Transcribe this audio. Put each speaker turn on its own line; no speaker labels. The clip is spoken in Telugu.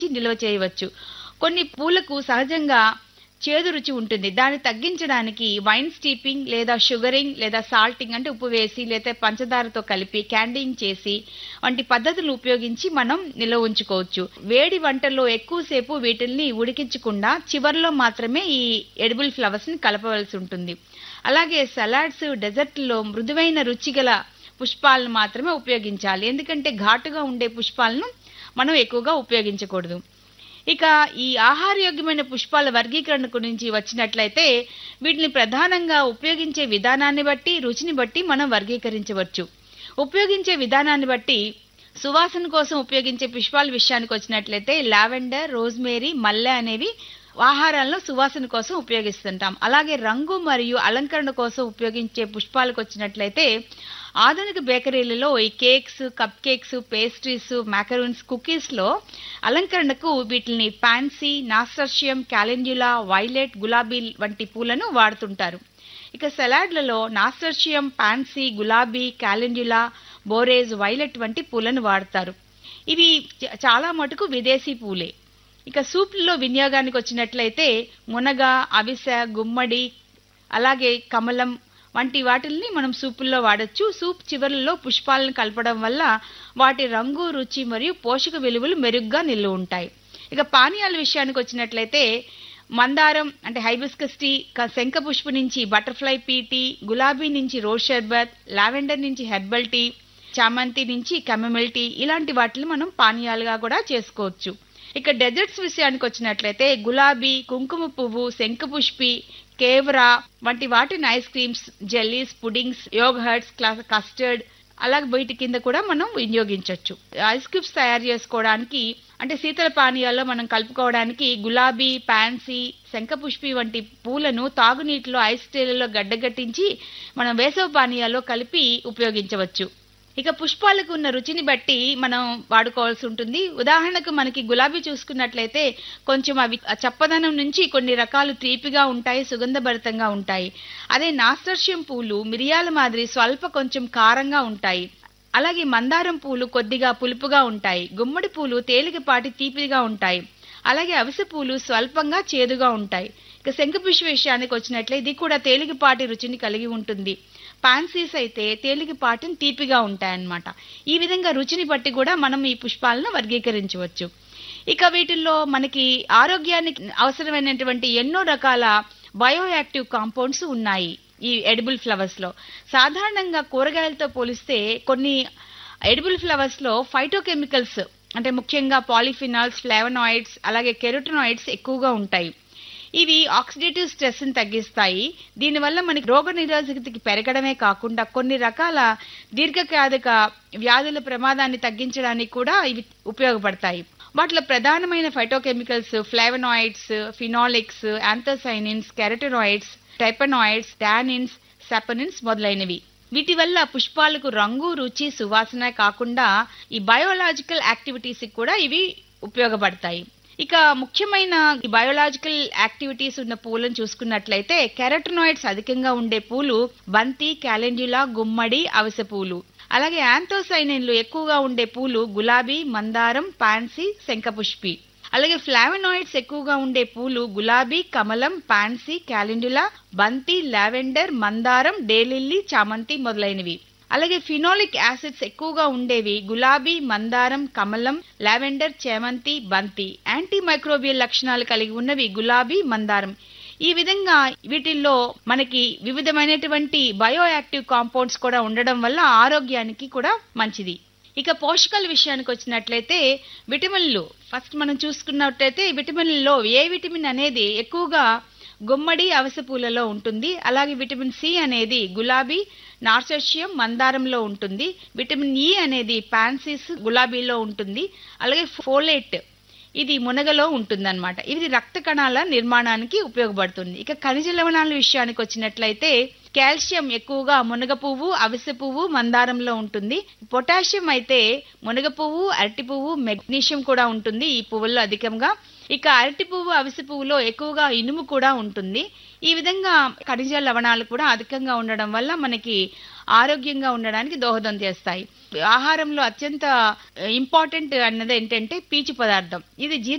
నిల్వ చేయవచ్చు కొన్ని పూలకు సహజంగా చేదు రుచి ఉంటుంది దాన్ని తగ్గించడానికి వైన్ స్టీపింగ్ లేదా షుగరింగ్ లేదా సాల్టింగ్ అంటే ఉప్పు వేసి లేదా పంచదారతో కలిపి క్యాండింగ్ చేసి వంటి పద్ధతులు ఉపయోగించి మనం నిల్వ ఉంచుకోవచ్చు వేడి వంటల్లో ఎక్కువసేపు వీటిల్ని ఉడికించకుండా చివర్లో మాత్రమే ఈ ఎడిబుల్ ఫ్లవర్స్ ని కలపవలసి ఉంటుంది అలాగే సలాడ్స్ డెజర్ట్లో మృదువైన రుచిగల పుష్పాలను మాత్రమే ఉపయోగించాలి ఎందుకంటే ఘాటుగా ఉండే పుష్పాలను మనం ఎక్కువగా ఉపయోగించకూడదు ఇక ఈ ఆహారయోగ్యమైన పుష్పాల వర్గీకరణ గురించి వచ్చినట్లయితే వీటిని ప్రధానంగా ఉపయోగించే విధానాన్ని బట్టి రుచిని బట్టి మనం వర్గీకరించవచ్చు ఉపయోగించే విధానాన్ని బట్టి సువాసన కోసం ఉపయోగించే పుష్పాల విషయానికి వచ్చినట్లయితే లావెండర్ రోజ్మేరీ మల్లె అనేవి ఆహారాలను సువాసన కోసం ఉపయోగిస్తుంటాం అలాగే రంగు మరియు అలంకరణ కోసం ఉపయోగించే పుష్పాలకు వచ్చినట్లయితే ఆధునిక బేకరీలలో ఈ cakes cup cakes pastries macarons కుకీస్లో అలంకరణకు వీటిని పాన్సీ నాస్టర్షియం క్యాలెండ్యులా వైలెట్ గులాబీ వంటి పూలను వాడుతుంటారు ఇక సలాడ్లలో నాస్టర్షియం పాన్సీ గులాబీ క్యాలెండ్యులా బోరేజ్ వైలెట్ వంటి పూలను వాడతారు ఇవి చ- చాలా మటుకు విదేశీ పూలే ఇక సూప్లలో వినియోగానికి వచ్చినట్లయితే మునగ అవిసె గుమ్మడి అలాగే కమలం వంటి వాటిల్ని మనం సూపుల్లో వాడొచ్చు సూప్ చివరల్లో పుష్పాలను కలపడం వల్ల వాటి రంగు రుచి మరియు పోషక విలువలు మెరుగ్గా నిల్వ ఉంటాయి ఇక పానీయాల విషయానికి వచ్చినట్లయితే మందారం అంటే హైబిస్కస్ టీ క- శంఖ పుష్పు నుంచి బటర్ఫ్లై పీ టీ గులాబీ నుంచి రోజ్ షర్బత్ లావెండర్ నుంచి హెర్బల్ టీ చామంతి నుంచి కెమమిల్ టీ ఇలాంటి వాటిని మనం పానీయాలుగా కూడా చేసుకోవచ్చు ఇక డెజర్ట్స్ విషయానికి వచ్చినట్లయితే గులాబీ కుంకుమ పువ్వు శంఖపుష్పి కేవరా వంటి వాటిని ice creams jellies puddings yoghurts custard అలాగే వీటి కింద కూడా మనం వినియోగించవచ్చు ఐస్ క్యూబ్స్ తయారు చేసుకోవడానికి అంటే శీతల పానీయాల్లో మనం కలుపుకోవడానికి గులాబీ పాన్సీ శంఖపుష్పి వంటి పూలను తాగునీటిలో ఐస్ ట్రేలలో గడ్డగట్టించి మనం వేసవి పానీయాల్లో కలిపి ఉపయోగించవచ్చు ఇక పుష్పాలకు ఉన్న రుచిని బట్టి మనం వాడుకోవాల్సి ఉంటుంది ఉదాహరణకు మనకి గులాబీ చూసుకున్నట్లయితే కొంచెం అవి చప్పదనం నుంచి కొన్ని రకాలు తీపిగా ఉంటాయి సుగంధభరితంగా ఉంటాయి అదే నాస్టర్షియం పూలు మిరియాల మాదిరి స్వల్ప కొంచెం కారంగా ఉంటాయి అలాగే మందారం పూలు కొద్దిగా పులుపుగా ఉంటాయి గుమ్మడి పూలు తేలికపాటి తీపిగా ఉంటాయి అలాగే అవిసె పూలు స్వల్పంగా చేదుగా ఉంటాయి ఇక శంఖపుష్ప విషయానికి వచ్చినట్లే ఇది కూడా తేలికపాటి రుచిని కలిగి ఉంటుంది పాన్సీస్ అయితే తేలికపాటిని తీపిగా ఉంటాయన్నమాట ఈ విధంగా రుచిని బట్టి కూడా మనం ఈ పుష్పాలను వర్గీకరించవచ్చు ఇక వీటిల్లో మనకి ఆరోగ్యానికి అవసరమైనటువంటి ఎన్నో రకాల బయోయాక్టివ్ కాంపౌండ్స్ ఉన్నాయి ఈ ఎడిబుల్ ఫ్లవర్స్ లో సాధారణంగా కూరగాయలతో పోలిస్తే కొన్ని ఎడిబుల్ ఫ్లవర్స్ లో ఫైటోకెమికల్స్ అంటే ముఖ్యంగా పాలిఫినాల్స్ ఫ్లేవనాయిడ్స్ అలాగే కెరోటనాయిడ్స్ ఎక్కువగా ఉంటాయి ఇవి ఆక్సిడేటివ్ స్ట్రెస్ ని తగ్గిస్తాయి దీనివల్ల మనకి రోగ నిరోధకతకి పెరగడమే కాకుండా కొన్ని రకాల దీర్ఘకాలిక వ్యాధుల ప్రమాదాన్ని తగ్గించడానికి కూడా ఇవి ఉపయోగపడతాయి వాటిలో ప్రధానమైన phytochemicals flavonoids phenolics anthocyanins carotenoids terpenoids tannins saponins మొదలైనవి వీటి వల్ల పుష్పాలకు రంగు రుచి సువాసన కాకుండా ఈ బయోలాజికల్ యాక్టివిటీస్ కూడా ఇవి ఉపయోగపడతాయి ఇక ముఖ్యమైన ఈ బయోలాజికల్ యాక్టివిటీస్ ఉన్న పూలను చూసుకున్నట్లయితే కెరటనాయిడ్స్ అధికంగా ఉండే పూలు బంతి క్యాలెండ్యులా గుమ్మడి అవిసె పూలు అలాగే యాంథోసైనిన్లు ఎక్కువగా ఉండే పూలు గులాబీ మందారం పాన్సీ శంఖపుష్పి అలాగే ఫ్లావనాయిడ్స్ ఎక్కువగా ఉండే పూలు గులాబీ కమలం పాన్సీ క్యాలెండులా బంతి లావెండర్ మందారం డేలిల్లీ చామంతి మొదలైనవి అలాగే ఫినోలిక్ యాసిడ్స్ ఎక్కువగా ఉండేవి గులాబీ మందారం కమలం లావెండర్ చేమంతి బంతి యాంటీ మైక్రోబియల్ లక్షణాలు కలిగి ఉన్నవి గులాబీ మందారం ఈ విధంగా వీటిల్లో మనకి వివిధమైనటువంటి బయోయాక్టివ్ కాంపౌండ్స్ కూడా ఉండడం వల్ల ఆరోగ్యానికి కూడా మంచిది ఇక పోషకాల విషయానికి వచ్చినట్లయితే విటమిన్లు ఫస్ట్ మనం చూసుకున్నట్లయితే విటమిన్లలో ఏ విటమిన్ అనేది ఎక్కువగా గుమ్మడి అవిసె పూలలో ఉంటుంది అలాగే విటమిన్ సి అనేది గులాబీ నార్సెషియం మందారంలో ఉంటుంది విటమిన్ ఇ అనేది పాన్సిస్ గులాబీలో ఉంటుంది అలాగే ఫోలేట్ ఇది మునగలో ఉంటుందన్నమాట ఇది రక్త కణాల నిర్మాణానికి ఉపయోగపడుతుంది ఇక ఖనిజ లవణాల విషయానికి వచ్చినట్లయితే కాల్షియం ఎక్కువగా మునగ పువ్వు అవిసె పువ్వు మందారంలో ఉంటుంది పొటాషియం అయితే మునగ పువ్వు అరటి పువ్వు మెగ్నీషియం కూడా ఉంటుంది ఈ పువ్వుల్లో అధికంగా ఇక అరటి పువ్వు అవిసె పువ్వులో ఎక్కువగా ఇనుము కూడా ఉంటుంది ఈ విధంగా ఖనిజ లవణాలు కూడా అధికంగా ఉండడం వల్ల మనకి ఆరోగ్యంగా ఉండడానికి దోహదం చేస్తాయి ఆహారంలో అత్యంత ఇంపార్టెంట్ అన్నది ఏంటంటే పీచు పదార్థం ఇది జీర్ణ